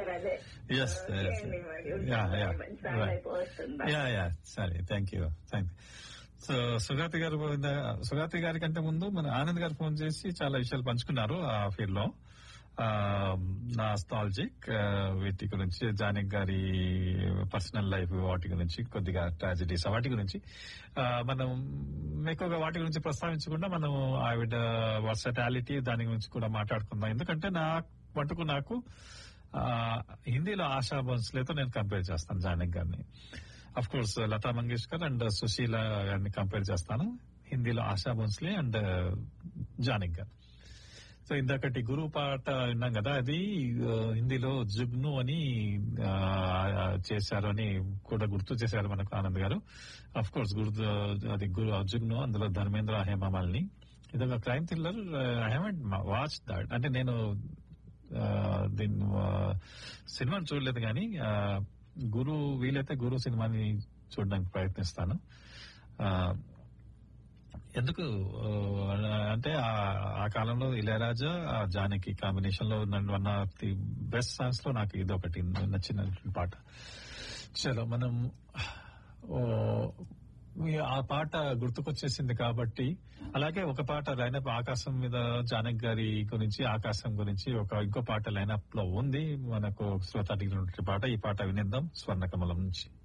చెప్పారు అదే yes okay అండి మరి యా యా మంచి సాంగ్ అయిపోతుంది యా యా సరే thank you thank so Sugathi గారు ఇందా- సుగాతి గారి కంటే ముందు మన ఆనంద్ గారు ఫోన్ చేసి చాలా విషయాలు పంచుకున్నారు ఆ ఫీల్డ్ లో నాస్టాలజిక్ వీటి గురించి జానక్ గారి పర్సనల్ లైఫ్ వాటి గురించి కొద్దిగా ట్రాజడీస్ వాటి గురించి ఆ, మనం ఎక్కువగా వాటి గురించి ప్రస్తావించకుండా మనం ఆవిడ వర్సటాలిటీ దాని గురించి కూడా మాట్లాడుకుందాం ఎందుకంటే నా మటుకు నాకు ఆ, హిందీలో ఆశా భోన్స్లేతో నేను కంపేర్ చేస్తాను జానక్ గారిని of course Lata Mangeshkar and Susheela గారిని కంపేర్ చేస్తాను హిందీలో ఆశా భోన్స్లే అండ్ జానక్ గారు సో ఇందాకటి గురు పాట విన్నాం కదా అది ఆ, హిందీలో జుగ్ను అని ఆ, చేశారు అని కూడా గుర్తు చేశారు మనకు ఆనంద్ గారు అఫ్ కోర్స్ గుర్తు అది గురు జుగ్ను అందులో ధర్మేంద్ర హేమమాలిని ఇది ఒక crime thriller I haven't watch that అంటే నేను ఆ, దీన్ని ఆ, సినిమాని చూడలేదు కానీ ఆ, గురు వీలైతే గురు సినిమాని చూడడానికి ప్రయత్నిస్తాను ఆ, ఎందుకు ఆ, అంటే ఆ- ఆ కాలంలో ఇళయరాజా ఆ జానకి కాంబినేషన్ లో one of the best songs లో నాకు ఇది ఒకటి నచ్చిన పాట చలో మనం ఓ, ఈ ఆ పాట గుర్తుకొచ్చేసింది కాబట్టి అలాగే ఒక పాట లైనప్ ఆకాశం మీద జానక్ గారి గురించి ఆకాశం గురించి ఒక ఇంకో పాట లైనప్ లో ఉంది మనకు శ్రోత అడిగినటువంటి పాట ఈ పాట వినిద్దాం స్వర్ణకమలం నుంచి